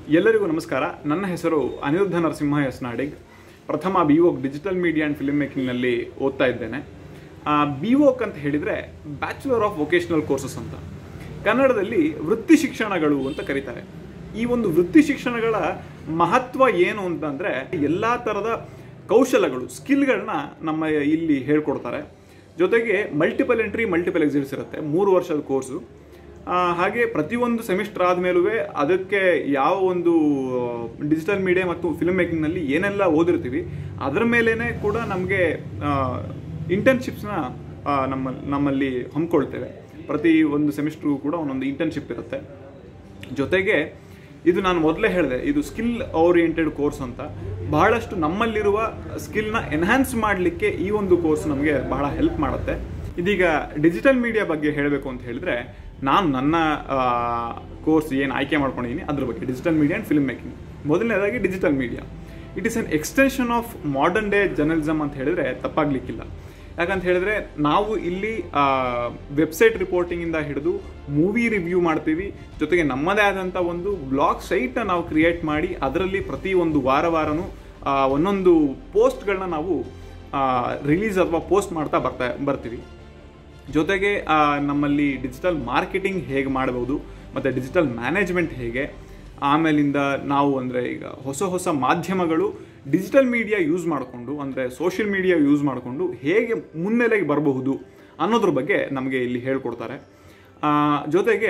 ಎಲ್ಲರಿಗೂ ನಮಸ್ಕಾರ ನನ್ನ ಹೆಸರು ಅನಿರುದ್ಧ ನರಸಿಂಹ ಯಸ್ನಾಡಿಗ್ ಪ್ರಥಮ B voc digital media and film ಮೇಕಿಂಗ್ನಲ್ಲಿ ಓದ್ತಾ ಇದ್ದೇನೆ ಬಿ ವೋಕ್ ಅಂತ ಹೇಳಿದರೆ ಬ್ಯಾಚುಲರ್ ಆಫ್ ವೊಕೇಶನಲ್ ಕೋರ್ಸಸ್ ಅಂತ ಕನ್ನಡದಲ್ಲಿ ವೃತ್ತಿ ಶಿಕ್ಷಣಗಳು ಅಂತ ಕರೀತಾರೆ ಈ ಒಂದು ವೃತ್ತಿ ಶಿಕ್ಷಣಗಳ ಮಹತ್ವ ಏನು ಅಂತಂದರೆ ಎಲ್ಲ ಥರದ ಕೌಶಲಗಳು ಸ್ಕಿಲ್ಗಳನ್ನ ನಮ್ಮ ಇಲ್ಲಿ ಹೇಳ್ಕೊಡ್ತಾರೆ ಜೊತೆಗೆ ಮಲ್ಟಿಪಲ್ ಎಂಟ್ರಿ ಮಲ್ಟಿಪಲ್ ಎಕ್ಸಿಟ್ಸ್ ಇರುತ್ತೆ ಮೂರು ವರ್ಷದ ಕೋರ್ಸು ಆ, ಹಾಗೆ ಪ್ರತಿಯೊಂದು ಸೆಮಿಸ್ಟರ್ ಆದಮೇಲೂ ಅದಕ್ಕೆ ಯಾವ ಒಂದು ಡಿಜಿಟಲ್ ಮೀಡಿಯಾ ಮತ್ತು ಫಿಲ್ಮ್ ಮೇಕಿಂಗ್ನಲ್ಲಿ ಏನೆಲ್ಲ ಓದಿರ್ತೀವಿ ಅದರ ಮೇಲೇ ಕೂಡ ನಮಗೆ ಇಂಟರ್ನ್ಶಿಪ್ಸ್ನ ನಮ್ಮ ನಮ್ಮಲ್ಲಿ ಹಮ್ಮಿಕೊಳ್ತೇವೆ ಪ್ರತಿ ಒಂದು ಸೆಮಿಸ್ಟ್ರಿಗೂ ಕೂಡ ಒಂದೊಂದು ಇಂಟರ್ನ್ಶಿಪ್ ಇರುತ್ತೆ ಜೊತೆಗೆ ಇದು ನಾನು ಮೊದಲೇ ಹೇಳಿದೆ ಇದು ಸ್ಕಿಲ್ ಓರಿಯೆಂಟೆಡ್ ಕೋರ್ಸ್ ಅಂತ ಬಹಳಷ್ಟು ನಮ್ಮಲ್ಲಿರುವ ಸ್ಕಿಲ್ನ ಎನ್ಹ್ಯಾನ್ಸ್ ಮಾಡಲಿಕ್ಕೆ ಈ ಒಂದು ಕೋರ್ಸ್ ನಮಗೆ ಬಹಳ ಹೆಲ್ಪ್ ಮಾಡುತ್ತೆ ಇದೀಗ ಡಿಜಿಟಲ್ ಮೀಡಿಯಾ ಬಗ್ಗೆ ಹೇಳಬೇಕು ಅಂತ ಹೇಳಿದ್ರೆ ನಾನು ನನ್ನ ಕೋರ್ಸ್ ಏನು ಆಯ್ಕೆ ಮಾಡ್ಕೊಂಡಿದ್ದೀನಿ ಅದ್ರ ಬಗ್ಗೆ digital media and film making ಮೊದಲನೇದಾಗಿ digital media it is an extension of modern day journalism ಅಂತ ಹೇಳಿದ್ರೆ ತಪ್ಪಾಗ್ಲಿಕ್ಕಿಲ್ಲ ಯಾಕಂತ ಹೇಳಿದ್ರೆ ನಾವು ಇಲ್ಲಿ ವೆಬ್ಸೈಟ್ ರಿಪೋರ್ಟಿಂಗಿಂದ ಹಿಡಿದು ಮೂವಿ ರಿವ್ಯೂ ಮಾಡ್ತೀವಿ ಜೊತೆಗೆ ನಮ್ಮದೇ ಆದಂಥ ಒಂದು ಬ್ಲಾಗ್ ಸೈಟ್ನ ನಾವು ಕ್ರಿಯೇಟ್ ಮಾಡಿ ಅದರಲ್ಲಿ ಪ್ರತಿ ಒಂದು ವಾರ ವಾರನೂ ಆ, ಒಂದೊಂದು ಪೋಸ್ಟ್ಗಳನ್ನ ನಾವು ರಿಲೀಸ್ ಅಥವಾ ಪೋಸ್ಟ್ ಮಾಡ್ತಾ ಬರ್ತಾ ಬರ್ತೀವಿ ಜೊತೆಗೆ ಆ, ನಮ್ಮಲ್ಲಿ ಡಿಜಿಟಲ್ ಮಾರ್ಕೆಟಿಂಗ್ ಹೇಗೆ ಮಾಡಬಹುದು ಮತ್ತು ಡಿಜಿಟಲ್ ಮ್ಯಾನೇಜ್ಮೆಂಟ್ ಹೇಗೆ ಆಮೇಲಿಂದ ನಾವು ಅಂದರೆ ಈಗ ಹೊಸ ಹೊಸ ಮಾಧ್ಯಮಗಳು ಡಿಜಿಟಲ್ ಮೀಡಿಯಾ ಯೂಸ್ ಮಾಡಿಕೊಂಡು ಅಂದರೆ ಸೋಷಿಯಲ್ ಮೀಡಿಯಾ ಯೂಸ್ ಮಾಡಿಕೊಂಡು ಹೇಗೆ ಮುನ್ನೆಲೆಗೆ ಬರಬಹುದು ಅನ್ನೋದ್ರ ಬಗ್ಗೆ ನಮಗೆ ಇಲ್ಲಿ ಹೇಳ್ಕೊಡ್ತಾರೆ ಆ, ಜೊತೆಗೆ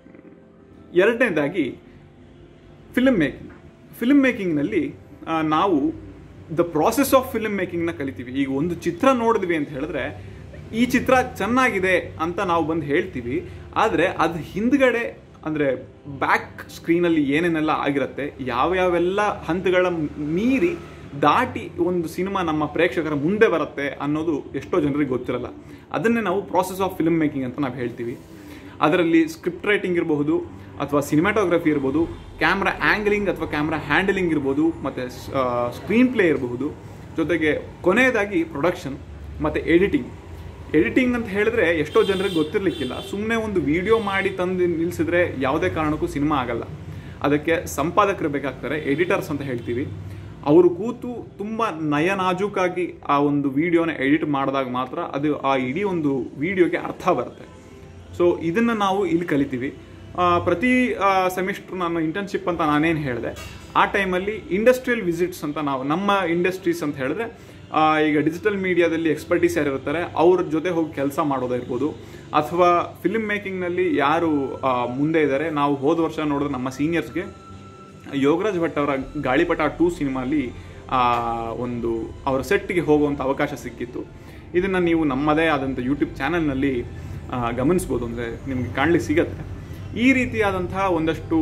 ಎರಡನೇದಾಗಿ ಫಿಲ್ಮ್ ಮೇಕಿಂಗ್ ಫಿಲ್ಮ್ ಮೇಕಿಂಗ್ನಲ್ಲಿ ನಾವು ದ ಪ್ರಾಸೆಸ್ ಆಫ್ ಫಿಲ್ಮ್ ಮೇಕಿಂಗ್ನ ಕಲಿತೀವಿ ಈಗ ಒಂದು ಚಿತ್ರ ನೋಡಿದ್ವಿ ಅಂತ ಹೇಳಿದ್ರೆ ಈ ಚಿತ್ರ ಚೆನ್ನಾಗಿದೆ ಅಂತ ನಾವು ಬಂದು ಹೇಳ್ತೀವಿ ಆದರೆ ಅದು ಹಿಂದ್ಗಡೆ ಅಂದರೆ ಬ್ಯಾಕ್ ಸ್ಕ್ರೀನಲ್ಲಿ ಏನೇನೆಲ್ಲ ಆಗಿರುತ್ತೆ ಯಾವ್ಯಾವೆಲ್ಲ ಹಂತಗಳ ಮೀರಿ ದಾಟಿ ಒಂದು ಸಿನಿಮಾ ನಮ್ಮ ಪ್ರೇಕ್ಷಕರ ಮುಂದೆ ಬರುತ್ತೆ ಅನ್ನೋದು ಎಷ್ಟೋ ಜನರಿಗೆ ಗೊತ್ತಿರಲ್ಲ ಅದನ್ನೇ ನಾವು ಪ್ರಾಸೆಸ್ ಆಫ್ ಫಿಲ್ಮ್ ಮೇಕಿಂಗ್ ಅಂತ ನಾವು ಹೇಳ್ತೀವಿ ಅದರಲ್ಲಿ ಸ್ಕ್ರಿಪ್ಟ್ ರೈಟಿಂಗ್ ಇರಬಹುದು ಅಥವಾ ಸಿನಿಮಾಟೋಗ್ರಫಿ ಇರ್ಬೋದು ಕ್ಯಾಮ್ರಾ ಆ್ಯಂಗ್ಲಿಂಗ್ ಅಥವಾ ಕ್ಯಾಮ್ರಾ ಹ್ಯಾಂಡಲಿಂಗ್ ಇರ್ಬೋದು ಮತ್ತು ಸ್ಕ್ರೀನ್ ಪ್ಲೇ ಇರಬಹುದು ಜೊತೆಗೆ ಕೊನೆಯದಾಗಿ ಪ್ರೊಡಕ್ಷನ್ ಮತ್ತು ಎಡಿಟಿಂಗ್ ಎಡಿಟಿಂಗ್ ಅಂತ ಹೇಳಿದ್ರೆ ಎಷ್ಟೋ ಜನರಿಗೆ ಗೊತ್ತಿರಲಿಕ್ಕಿಲ್ಲ ಸುಮ್ಮನೆ ಒಂದು ವಿಡಿಯೋ ಮಾಡಿ ತಂದು ನಿಲ್ಲಿಸಿದ್ರೆ ಯಾವುದೇ ಕಾರಣಕ್ಕೂ ಸಿನಿಮಾ ಆಗಲ್ಲ ಅದಕ್ಕೆ ಸಂಪಾದಕರು ಬೇಕಾಗ್ತಾರೆ ಎಡಿಟರ್ಸ್ ಅಂತ ಹೇಳ್ತೀವಿ ಅವರು ಕೂತು ತುಂಬ ನಯನಾಜೂಕಾಗಿ ಆ ಒಂದು ವಿಡಿಯೋನ ಎಡಿಟ್ ಮಾಡಿದಾಗ ಮಾತ್ರ ಅದು ಆ ಇಡೀ ಒಂದು ವಿಡಿಯೋಗೆ ಅರ್ಥ ಬರುತ್ತೆ ಸೊ ಇದನ್ನು ನಾವು ಇಲ್ಲಿ ಕಲಿತೀವಿ ಆ, ಪ್ರತಿ ಸೆಮಿಸ್ಟ್ರ್ ನಾನು ಇಂಟರ್ನ್ಶಿಪ್ ಅಂತ ನಾನೇನು ಹೇಳಿದೆ ಆ ಟೈಮಲ್ಲಿ ಇಂಡಸ್ಟ್ರಿಯಲ್ ವಿಸಿಟ್ಸ್ ಅಂತ ನಾವು ನಮ್ಮ ಇಂಡಸ್ಟ್ರೀಸ್ ಅಂತ ಹೇಳಿದ್ರೆ ಆ, ಈಗ ಡಿಜಿಟಲ್ ಮೀಡಿಯಾದಲ್ಲಿ ಎಕ್ಸ್ಪರ್ಟೀಸ್ ಯಾರು ಇರ್ತಾರೆ ಅವ್ರ ಜೊತೆ ಹೋಗಿ ಕೆಲಸ ಮಾಡೋದಿರ್ಬೋದು ಅಥವಾ ಫಿಲ್ಮ್ ಮೇಕಿಂಗ್ನಲ್ಲಿ ಯಾರು ಆ, ಮುಂದೆ ಇದ್ದಾರೆ ನಾವು ಹೋದ ವರ್ಷ ನೋಡಿದ್ರೆ ನಮ್ಮ ಸೀನಿಯರ್ಸ್ಗೆ ಯೋಗರಾಜ್ ಭಟ್ ಅವರ ಗಾಳಿಪಟ ಟೂ ಸಿನಿಮಾಲಿ ಆ, ಒಂದು ಅವರ ಸೆಟ್ಗೆ ಹೋಗುವಂಥ ಅವಕಾಶ ಸಿಕ್ಕಿತ್ತು ಇದನ್ನು ನೀವು ನಮ್ಮದೇ ಆದಂಥ ಯೂಟ್ಯೂಬ್ ಚಾನಲ್ನಲ್ಲಿ ಗಮನಿಸ್ಬೋದು ಅಂದರೆ ನಿಮಗೆ ಕಾಣಲಿಕ್ಕೆ ಸಿಗತ್ತೆ ಈ ರೀತಿಯಾದಂತಹ ಒಂದಷ್ಟು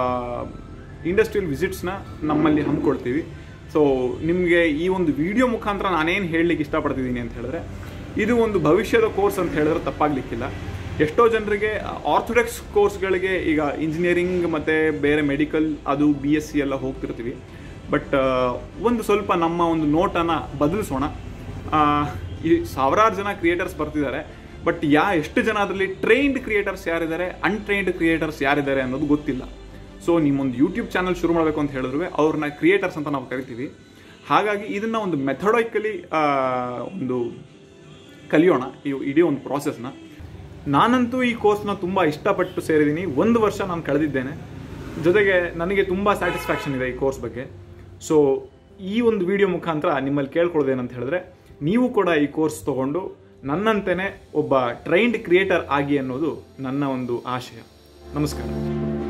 ಇಂಡಸ್ಟ್ರಿಯಲ್ ವಿಸಿಟ್ಸ್ನ ನಮ್ಮಲ್ಲಿ ಹಮ್ಮಿಕೊಳ್ತೀವಿ ಸೊ ನಿಮಗೆ ಈ ಒಂದು ವಿಡಿಯೋ ಮುಖಾಂತರ ನಾನೇನು ಹೇಳಲಿಕ್ಕೆ ಇಷ್ಟಪಡ್ತಿದ್ದೀನಿ ಅಂತ ಹೇಳಿದ್ರೆ ಇದು ಒಂದು ಭವಿಷ್ಯದ ಕೋರ್ಸ್ ಅಂತ ಹೇಳಿದ್ರೆ ತಪ್ಪಾಗಲಿಕ್ಕಿಲ್ಲ ಎಷ್ಟೋ ಜನರಿಗೆ ಆರ್ಥೋಡಾಕ್ಸ್ ಕೋರ್ಸ್ಗಳಿಗೆ ಈಗ ಇಂಜಿನಿಯರಿಂಗ್ ಮತ್ತು ಬೇರೆ ಮೆಡಿಕಲ್ ಅದು ಬಿ ಎಸ್ ಸಿ ಎಲ್ಲ ಹೋಗ್ತಿರ್ತೀವಿ ಬಟ್ ಒಂದು ಸ್ವಲ್ಪ ನಮ್ಮ ಒಂದು ನೋಟನ್ನು ಬದಲಿಸೋಣ ಆ, ಈ ಸಾವಿರಾರು ಜನ ಕ್ರಿಯೇಟರ್ಸ್ ಬರ್ತಿದ್ದಾರೆ ಬಟ್ ಯಾ ಎಷ್ಟು ಜನ ಅದರಲ್ಲಿ ಟ್ರೈನ್ಡ್ ಕ್ರಿಯೇಟರ್ಸ್ ಯಾರಿದ್ದಾರೆ ಅನ್ಟ್ರೈನ್ಡ್ ಕ್ರಿಯೇಟರ್ಸ್ ಯಾರಿದ್ದಾರೆ ಅನ್ನೋದು ಗೊತ್ತಿಲ್ಲ ಸೊ ನಿಮ್ಮೊಂದು ಯೂಟ್ಯೂಬ್ ಚಾನಲ್ ಶುರು ಮಾಡಬೇಕು ಅಂತ ಹೇಳಿದ್ರು ಅವ್ರನ್ನ ಕ್ರಿಯೇಟರ್ಸ್ ಅಂತ ನಾವು ಕರಿತೀವಿ ಹಾಗಾಗಿ ಇದನ್ನ ಒಂದು ಮೆಥಡಾಯ್ಕಲಿ ಒಂದು ಕಲಿಯೋಣ ಈ ಇಡೀ ಒಂದು ಪ್ರಾಸೆಸ್ನ ನಾನಂತೂ ಈ ಕೋರ್ಸ್ನ ತುಂಬ ಇಷ್ಟಪಟ್ಟು ಸೇರಿದ್ದೀನಿ ಒಂದು ವರ್ಷ ನಾನು ಕಳೆದಿದ್ದೇನೆ ಜೊತೆಗೆ ನನಗೆ ತುಂಬ ಸ್ಯಾಟಿಸ್ಫ್ಯಾಕ್ಷನ್ ಇದೆ ಈ ಕೋರ್ಸ್ ಬಗ್ಗೆ ಸೊ ಈ ಒಂದು ವಿಡಿಯೋ ಮುಖಾಂತರ ನಿಮ್ಮಲ್ಲಿ ಕೇಳ್ಕೊಳ್ಳೋದೇನಂತ ಹೇಳಿದ್ರೆ ನೀವು ಕೂಡ ಈ ಕೋರ್ಸ್ ತಗೊಂಡು ನನ್ನಂತೆಯೇ ಒಬ್ಬ ಟ್ರೈನ್ಡ್ ಕ್ರಿಯೇಟರ್ ಆಗಿ ಅನ್ನೋದು ನನ್ನ ಒಂದು ಆಶಯ ನಮಸ್ಕಾರ